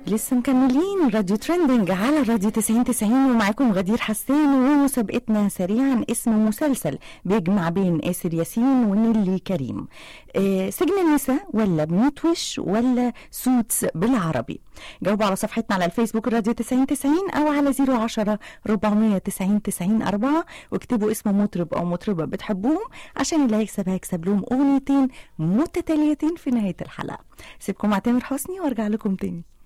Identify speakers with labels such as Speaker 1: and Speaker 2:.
Speaker 1: لسه مكملين راديو ترندنج على راديو 90 90 ومعاكم غدير حسان ومسابقتنا سريعا اسم مسلسل بيجمع بين آسر ياسين ونيلي كريم آه سجن النساء ولا بميت وش ولا سوتس بالعربي جاوبوا على صفحتنا على الفيسبوك راديو 90 90 او على 010 490 90 4 واكتبوا اسم مطرب او مطربه بتحبوهم عشان اللي هيكسب هيكسب لهم اغنيتين متتاليتين في نهايه الحلقه سيبكم مع تامر حسني وارجع لكم تاني